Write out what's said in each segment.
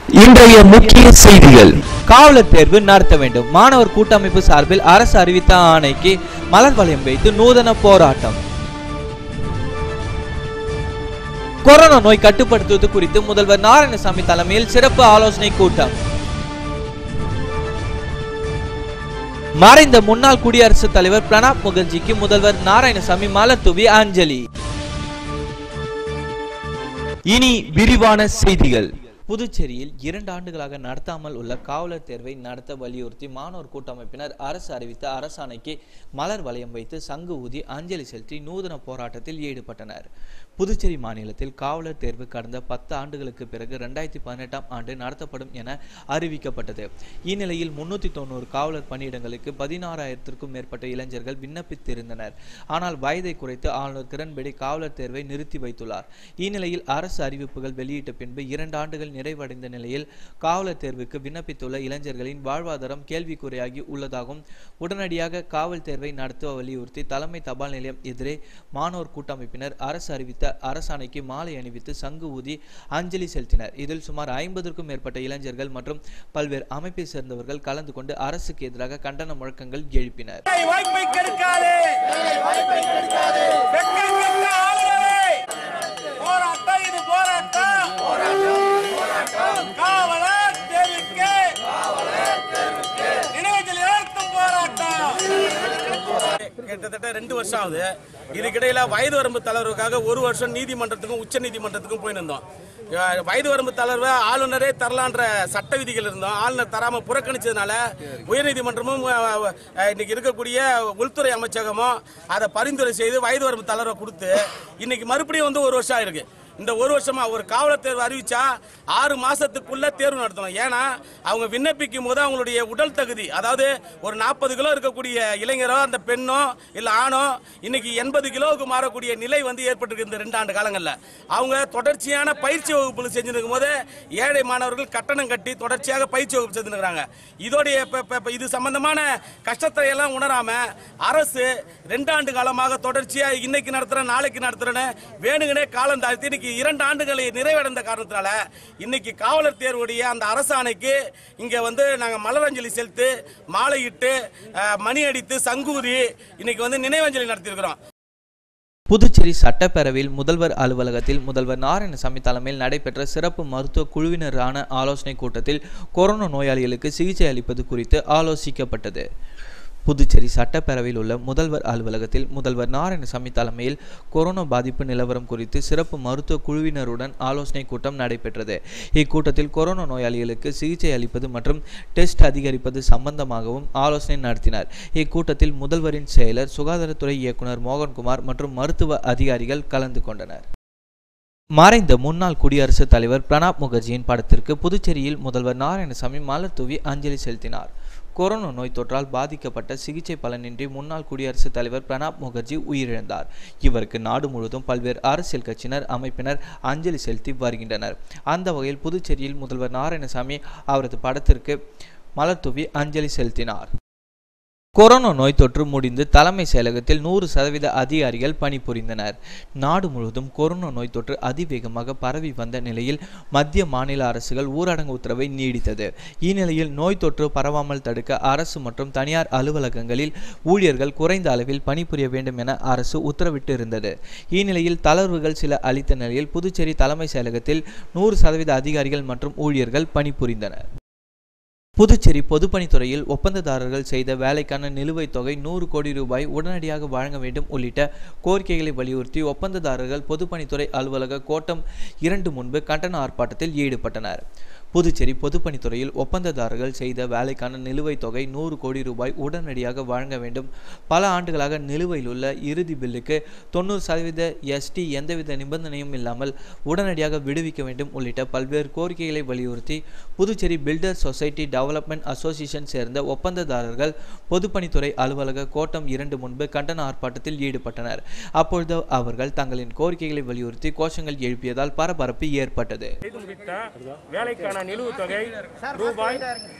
இன்றைய முக்கிய செய்திகள் காவலர் தேர்வு நடத்த வேண்டும் மாணவர் கூட்டமைப்பு சார்பில் அரசு அறிவித்த ஆணைக்கு மலர் வளையம் வைத்து நூதன போராட்டம் கொரோனா நோய் கட்டுப்படுத்துவது குறித்து முதல்வர் நாராயணசாமி தலைமையில் சிறப்பு ஆலோசனை கூட்டம் மறைந்த முன்னாள் குடியரசுத் தலைவர் பிரணாப் முகர்ஜிக்கு முதல்வர் நாராயணசாமி மலர் தூவி அஞ்சலி இனி விரிவான செய்திகள் புதுச்சேரியில் இரண்டு ஆண்டுகளாக நடத்தாமல் உள்ள காவலர் தேர்வை நடத்த வலியுறுத்தி மாணவர் கூட்டமைப்பினர் அரசு அறிவித்த அரசாணைக்கு மலர் வளையம் வைத்து சங்கு ஊதி அஞ்சலி செலுத்தி நூதன போராட்டத்தில் ஈடுபட்டனர் புதுச்சேரி மாநிலத்தில் காவலர் தேர்வு கடந்த பத்து ஆண்டுகளுக்கு பிறகு ரெண்டாயிரத்தி பதினெட்டாம் ஆண்டு நடத்தப்படும் என அறிவிக்கப்பட்டது இந்நிலையில் முன்னூத்தி தொண்ணூறு காவலர் பணியிடங்களுக்கு பதினாறாயிரத்திற்கும் மேற்பட்ட இளைஞர்கள் விண்ணப்பித்திருந்தனர் ஆனால் வயதை குறைத்து ஆளுநர் கிரண்பேடி காவலர் தேர்வை நிறுத்தி வைத்துள்ளார் இந்நிலையில் அரசு அறிவிப்புகள் வெளியிட்ட பின்பு இரண்டு ஆண்டுகள் நிறைவடைந்த நிலையில் காவலர் தேர்வுக்கு விண்ணப்பித்துள்ள இளைஞர்களின் வாழ்வாதாரம் கேள்விக்குறியாகி உள்ளதாகவும் உடனடியாக காவல் தேர்வை நடத்த வலியுறுத்தி தலைமை தபால் நிலையம் எதிரே மாணவர் கூட்டமைப்பினர் அரசு அறிவித்த அரசாணைக்கு மாலை அணிவித்து சங்கு ஊதி அஞ்சலி செலுத்தினர் இதில் சுமார் ஐம்பதற்கும் மேற்பட்ட இளைஞர்கள் மற்றும் பல்வேறு அமைப்பை சேர்ந்தவர்கள் கலந்து கொண்டு அரசுக்கு எதிராக கண்டன முழக்கங்கள் எழுப்பினர் வேலை வாய்ப்பை கெடுக்காதே வெக்கம் கெட்ட ஆளுநரே போராட்டம் இது போராட்டம் காவலர் தேர்வுக்கு நினைவஞ்சலி நடத்தும் போராட்டம் கிட்டத்தட்ட ரெண்டு வருஷம் ஆகுது இதுக்கிடையில வயது வரம்பு தளர்வுக்காக ஒரு வருஷம் நீதிமன்றத்துக்கும் உச்ச நீதிமன்றத்துக்கும் போய் இருந்தோம் அஹ் வயது வரம்பு தளர்வை ஆளுநரே தரலான்ற சட்ட விதிகள் இருந்தோம் ஆளுநர் தராம புறக்கணிச்சதுனால உயர்நீதிமன்றமும் அஹ், அஹ், இன்னைக்கு இருக்கக்கூடிய உள்துறை அமைச்சகமும் அதை பரிந்துரை செய்து வயது வரம்பு தளர்வை கொடுத்து இன்னைக்கு மறுபடியும் வந்து ஒரு வருஷம் ஆயிருக்கு இந்த ஒரு வருஷமா ஒரு காவலர் தேர்வு அறிவிச்சா ஆறு மாசத்துக்குள்ள தேர்வு நடத்தணும் ஏன்னா அவங்க விண்ணப்பிக்கும் போது அவங்களுடைய உடல் தகுதி அதாவது ஒரு நாற்பது கிலோ இருக்கக்கூடிய இளைஞரோ அந்த பெண்ணோ இல்ல ஆணோ இன்னைக்கு எண்பது கிலோவுக்கு மாறக்கூடிய நிலை வந்து ஏற்பட்டிருக்கு இந்த ரெண்டு ஆண்டு காலங்கள்ல அவங்க தொடர்ச்சியான பயிற்சி வகுப்புகள் செஞ்சிருக்கும் போது ஏழை மாணவர்கள் கட்டணம் கட்டி தொடர்ச்சியாக பயிற்சி வகுப்பு செஞ்சுருக்காங்க இதோடைய இப்ப- இப்ப- இப்ப இது சம்பந்தமான கஷ்டத்தை எல்லாம் உணராம அரசு ரெண்டு ஆண்டு காலமாக தொடர்ச்சியா இன்னைக்கு நடத்துற நாளைக்கு நடத்துறேன்னு வேணுங்கனே காலம் தாழ்த்தி இன்னைக்கு இரண்டு ஆண்டுகளை நிறைவடைந்த காரணத்தினால இன்னைக்கு காவலர் தேர்வுடைய அந்த அரசாணைக்கு இங்க வந்து நாங்க மலரஞ்சலி செலுத்து மாலையிட்டு அஹ், மணி அடித்து சங்கூதி இன்னைக்கு வந்து நினைவஞ்சலி நடத்தியிருக்கிறோம் புதுச்சேரி சட்டப்பேரவையில் முதல்வர் அலுவலகத்தில் முதல்வர் நாராயணசாமி தலைமையில் நடைபெற்ற சிறப்பு மருத்துவ குழுவினரான ஆலோசனை கூட்டத்தில் கொரோனா நோயாளிகளுக்கு சிகிச்சை அளிப்பது குறித்து ஆலோசிக்கப்பட்டது புதுச்சேரி சட்டப்பேரவையில் உள்ள முதல்வர் அலுவலகத்தில் முதல்வர் நாராயணசாமி தலைமையில் கொரோனா பாதிப்பு நிலவரம் குறித்து சிறப்பு மருத்துவ குழுவினருடன் ஆலோசனை கூட்டம் நடைபெற்றது இக்கூட்டத்தில் கொரோனா நோயாளிகளுக்கு சிகிச்சை அளிப்பது மற்றும் டெஸ்ட் அதிகரிப்பது சம்பந்தமாகவும் ஆலோசனை நடத்தினார் இக்கூட்டத்தில் முதல்வரின் செயலர் சுகாதாரத்துறை இயக்குனர் மோகன்குமார் மற்றும் மருத்துவ அதிகாரிகள் கலந்து கொண்டனர் மறைந்த முன்னாள் குடியரசுத் தலைவர் பிரணாப் முகர்ஜியின் படத்திற்கு புதுச்சேரியில் முதல்வர் நாராயணசாமி மலர் தூவி அஞ்சலி செலுத்தினார் கொரோனா நோய் தொற்றால் பாதிக்கப்பட்ட சிகிச்சை பலனின்றி முன்னாள் குடியரசுத் தலைவர் பிரணாப் முகர்ஜி உயிரிழந்தார் இவருக்கு நாடு முழுவதும் பல்வேறு அரசியல் கட்சியினர் அமைப்பினர் அஞ்சலி செலுத்தி வருகின்றனர் அந்த வகையில் புதுச்சேரியில் முதல்வர் நாராயணசாமி அவரது படத்திற்கு மலர் தூவி அஞ்சலி செலுத்தினார் கொரோனா நோய் தொற்று முடிந்து தலைமை செயலகத்தில் நூறு சதவீத அதிகாரிகள் பணிபுரிந்தனர் நாடு முழுவதும் கொரோனா நோய் தொற்று அதிவேகமாக பரவி வந்த நிலையில் மத்திய மாநில அரசுகள் ஊரடங்கு உத்தரவை நீடித்தது இந்நிலையில் நோய் தொற்று பரவாமல் தடுக்க அரசு மற்றும் தனியார் அலுவலகங்களில் ஊழியர்கள் குறைந்த அளவில் பணிபுரிய வேண்டும் என அரசு உத்தரவிட்டு இருந்தது இந்நிலையில் தளர்வுகள் சில அளித்த நிலையில் புதுச்சேரி தலைமை செயலகத்தில் நூறு சதவீத அதிகாரிகள் மற்றும் ஊழியர்கள் பணிபுரிந்தனர் புதுச்சேரி பொதுப்பணித்துறையில் ஒப்பந்ததாரர்கள் செய்த வேலைக்கான நிலுவைத் தொகை நூறு கோடி ரூபாய் உடனடியாக வழங்க வேண்டும் உள்ளிட்ட கோரிக்கைகளை வலியுறுத்தி ஒப்பந்ததாரர்கள் பொதுப்பணித்துறை அலுவலக கோட்டம் இரண்டு முன்பு கண்டன ஆர்ப்பாட்டத்தில் ஈடுபட்டனர் புதுச்சேரி பொதுப்பணித்துறையில் ஒப்பந்ததாரர்கள் செய்த வேலைக்கான நிலுவைத் தொகை நூறு கோடி ரூபாய் உடனடியாக வழங்க வேண்டும் பல ஆண்டுகளாக நிலுவையில் உள்ள இறுதி பில்லுக்கு தொண்ணூறு சதவீத எஸ்டி எந்தவித நிபந்தனையும் இல்லாமல் உடனடியாக விடுவிக்க வேண்டும் உள்ளிட்ட பல்வேறு கோரிக்கைகளை வலியுறுத்தி Puducherry builder society development association சேர்ந்த ஒப்பந்ததாரர்கள் பொதுப்பணித்துறை அலுவலக கோட்டம் இரண்டு முன்பு கண்டன ஆர்ப்பாட்டத்தில் ஈடுபட்டனர் அப்பொழுது அவர்கள் தங்களின் கோரிக்கைகளை வலியுறுத்தி கோஷங்கள் எழுப்பியதால் பரபரப்பு ஏற்பட்டது செய்து முடித்த வேலைக்கான நிலுவைத் தொகை ரூபாய்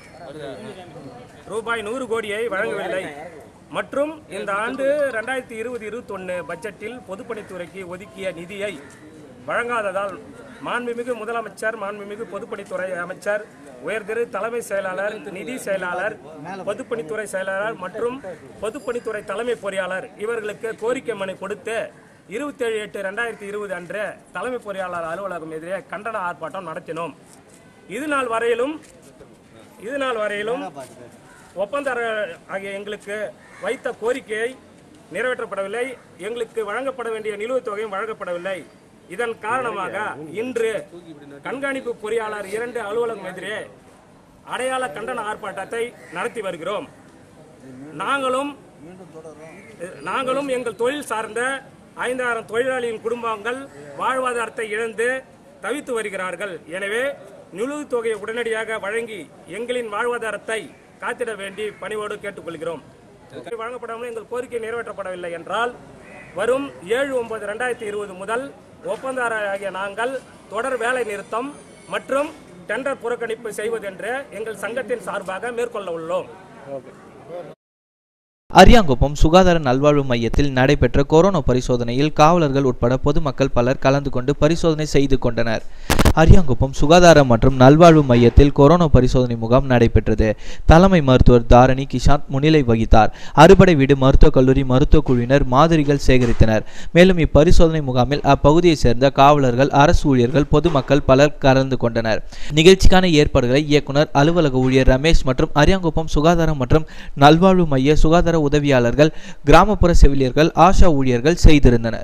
ரூபாய் நூறு கோடியை வழங்கவில்லை மற்றும் இந்த ஆண்டு ரெண்டாயிரத்தி இருபது இருபத்தொன்று பட்ஜெட்டில் பொதுப்பணித்துறைக்கு ஒதுக்கிய நிதியை வழங்காததால் மாண்புமிகு முதலமைச்சர் மாண்புமிகு பொதுப்பணித்துறை அமைச்சர் உயர்திரு தலைமை செயலாளர் நிதி செயலாளர் பொதுப்பணித்துறை செயலாளர் மற்றும் பொதுப்பணித்துறை தலைமை பொறியாளர் இவர்களுக்கு கோரிக்கை மனு கொடுத்து இருபத்தேழு எட்டு ரெண்டாயிரத்தி இருபது அன்று தலைமை பொறியாளர் அலுவலகம் எதிரே கண்டன ஆர்ப்பாட்டம் நடத்தினோம் இது நாள் வரையிலும் இது நாள் வரையிலும் ஒப்பந்ததாரர் ஆகிய எங்களுக்கு வைத்த கோரிக்கையை நிறைவேற்றப்படவில்லை எங்களுக்கு வழங்கப்பட வேண்டிய நிலுவைத் தொகையும் வழங்கப்படவில்லை இதன் காரணமாக இன்று கண்காணிப்பு பொறியாளர் இரண்டு அலுவலகம் எதிரே அடையாள கண்டன ஆர்ப்பாட்டத்தை நடத்தி வருகிறோம் நாங்களும் நாங்களும் எங்கள் தொழில் சார்ந்த ஐந்தாயிரம் தொழிலாளியின் குடும்பங்கள் வாழ்வாதாரத்தை இழந்து தவித்து வருகிறார்கள் எனவே நிலுவைத் தொகையை உடனடியாக வழங்கி எங்களின் வாழ்வாதாரத்தை காத்திட வேண்டி பணிவோடு கேட்டுக்கொள்கிறோம் வழங்கப்படாமல் எங்கள் கோரிக்கை நிறைவேற்றப்படவில்லை என்றால் வரும் ஏழு ஒன்பது ரெண்டாயிரத்தி இருபது முதல் ஒப்பந்ததாரராகிய நாங்கள் தொடர் வேலை நிறுத்தம் மற்றும் டெண்டர் புறக்கணிப்பு செய்வதென்று எங்கள் சங்கத்தின் சார்பாக மேற்கொள்ள உள்ளோம் அரியாங்குப்பம் சுகாதார நல்வாழ்வு மையத்தில் நடைபெற்ற கொரோனா பரிசோதனையில் காவலர்கள் உட்பட பொதுமக்கள் பலர் கலந்து கொண்டு பரிசோதனை செய்து கொண்டனர் அரியாங்குப்பம் சுகாதார மற்றும் நல்வாழ்வு மையத்தில் கொரோனா பரிசோதனை முகாம் நடைபெற்றது தலைமை மருத்துவர் தாரணி கிஷாந்த் முன்னிலை வகித்தார் அறுபடை வீடு மருத்துவக் கல்லூரி மருத்துவக் குழுவினர் மாதிரிகள் சேகரித்தனர் மேலும் இப்பரிசோதனை முகாமில் அப்பகுதியைச் சேர்ந்த காவலர்கள் அரசு ஊழியர்கள் பொதுமக்கள் பலர் கலந்து கொண்டனர் நிகழ்ச்சிக்கான ஏற்பாடுகளை இயக்குனர் அலுவலக ஊழியர் ரமேஷ் மற்றும் அரியாங்குப்பம் சுகாதாரம் மற்றும் நல்வாழ்வு மைய சுகாதார உதவியாளர்கள் கிராமப்புற செவிலியர்கள் ஆஷா ஊழியர்கள் செய்திருந்தனர்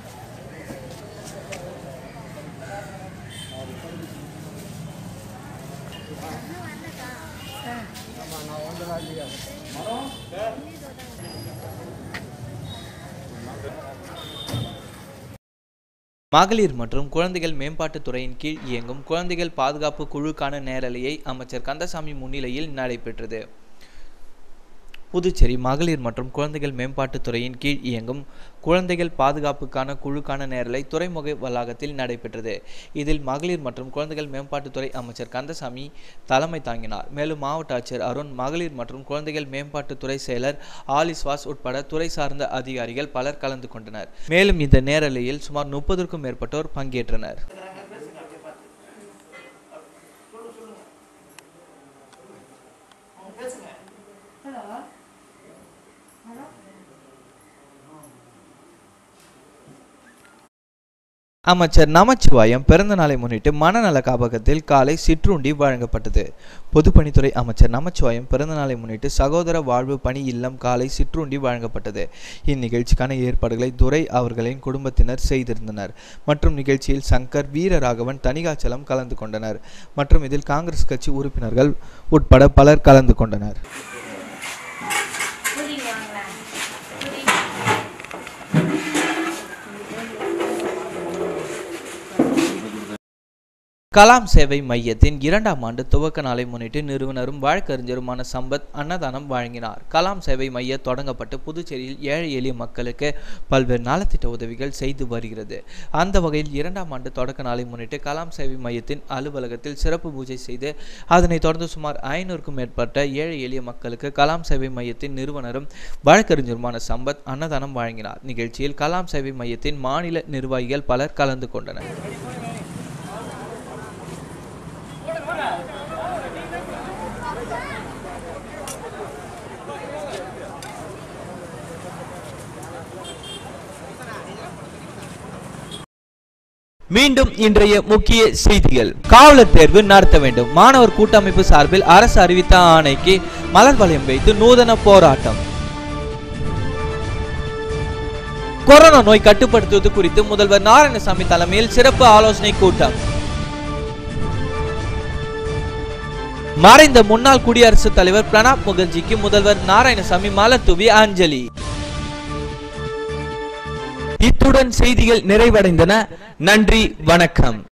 மகளிர் மற்றும் குழந்தைகள் மேம்பாட்டுத் துறையின் கீழ் இயங்கும் குழந்தைகள் பாதுகாப்பு குழுக்கான நேரலையை அமைச்சர் கந்தசாமி முன்னிலையில் நடைபெற்றது புதுச்சேரி மகளிர் மற்றும் குழந்தைகள் மேம்பாட்டுத் துறையின் கீழ் இயங்கும் குழந்தைகள் பாதுகாப்புக்கான குழுக்கான நேரலை துறைமுக வளாகத்தில் நடைபெற்றது இதில் மகளிர் மற்றும் குழந்தைகள் மேம்பாட்டுத்துறை அமைச்சர் கந்தசாமி தலைமை தாங்கினார் மேலும் மாவட்ட ஆட்சியர் அருண் மகளிர் மற்றும் குழந்தைகள் மேம்பாட்டுத்துறை செயலர் ஆலிஸ்வாஸ் உட்பட துறை சார்ந்த அதிகாரிகள் பலர் கலந்து கொண்டனர் மேலும் இந்த நேரலையில் சுமார் முப்பதற்கும் மேற்பட்டோர் பங்கேற்றனர் அமைச்சர் நமச்சிவாயம் பிறந்த நாளை முன்னிட்டு மனநல காப்பகத்தில் காலை சிற்றுண்டி வழங்கப்பட்டது பொதுப்பணித்துறை அமைச்சர் நமச்சிவாயம் பிறந்த நாளை முன்னிட்டு சகோதர வாழ்வு பணி இல்லம் காலை சிற்றுண்டி வழங்கப்பட்டது இந்நிகழ்ச்சிக்கான ஏற்பாடுகளை துரை அவர்களின் குடும்பத்தினர் செய்திருந்தனர் மற்றும் நிகழ்ச்சியில் சங்கர் வீரராகவன் தணிகாச்சலம் கலந்து கொண்டனர் மற்றும் இதில் காங்கிரஸ் கட்சி உறுப்பினர்கள் உட்பட பலர் கலந்து கொண்டனர் கலாம் சேவை மையத்தின் இரண்டாம் ஆண்டு துவக்க நாளை முன்னிட்டு நிறுவனரும் வழக்கறிஞருமான சம்பத் அன்னதானம் வழங்கினார் கலாம் சேவை மையம் தொடங்கப்பட்டு புதுச்சேரியில் ஏழை எளிய மக்களுக்கு பல்வேறு நலத்திட்ட உதவிகள் செய்து வருகிறது அந்த வகையில் இரண்டாம் ஆண்டு தொடக்க நாளை முன்னிட்டு கலாம் சேவை மையத்தின் அலுவலகத்தில் சிறப்பு பூஜை செய்து அதனைத் தொடர்ந்து சுமார் ஐநூறுக்கும் மேற்பட்ட ஏழை எளிய மக்களுக்கு கலாம் சேவை மையத்தின் நிறுவனரும் வழக்கறிஞருமான சம்பத் அன்னதானம் வழங்கினார் நிகழ்ச்சியில் கலாம் சேவை மையத்தின் மாநில நிர்வாகிகள் பலர் கலந்து கொண்டனர் மீண்டும் இன்றைய முக்கிய செய்திகள் காவலர் தேர்வு நடத்த வேண்டும் மாணவர் கூட்டமைப்பு சார்பில் அரசு அறிவித்த ஆணைக்கு மலர் வளையம் வைத்து நூதன போராட்டம் கொரோனா நோய் கட்டுப்படுத்துவது குறித்து முதல்வர் நாராயணசாமி தலைமையில் சிறப்பு ஆலோசனை கூட்டம் மறைந்த முன்னாள் குடியரசுத் தலைவர் பிரணாப் முகர்ஜிக்கு முதல்வர் நாராயணசாமி மலர் தூவி அஞ்சலி இத்துடன் செய்திகள் நிறைவடைந்தன நன்றி வணக்கம்